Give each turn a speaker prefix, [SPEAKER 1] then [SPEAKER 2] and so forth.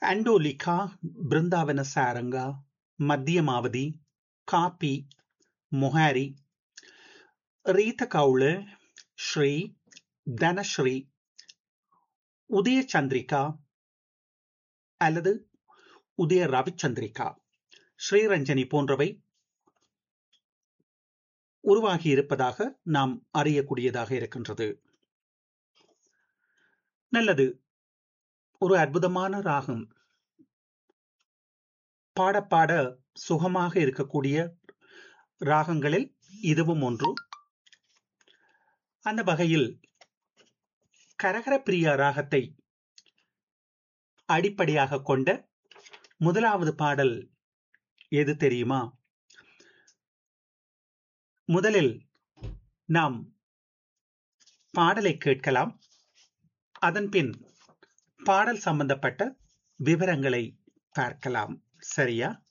[SPEAKER 1] ಅಂಡೋಲಿಕಾ Brindavana Saranga Madhyamavati Kapi Mohari Reetigowla Shri Dhanashri Udaya Chandrika அல்லது உதய ரவிச்சந்திரிகா ஸ்ரீரஞ்சனி போன்றவை உருவாகி இருப்பதாக நாம் அறியக்கூடியதாக இருக்கின்றது நல்லது ஒரு அற்புதமான ராகம் பாட பாட சுகமாக இருக்கக்கூடிய ராகங்களில் இதுவும் ஒன்று அந்த வகையில் கரகரப்பிரியா ராகத்தை அடிப்படையாக கொண்ட முதலாவது பாடல் எது தெரியுமா முதலில் நாம் பாடலை கேட்கலாம் அதன்பின் பாடல் சம்பந்தப்பட்ட விவரங்களை பார்க்கலாம் சரியா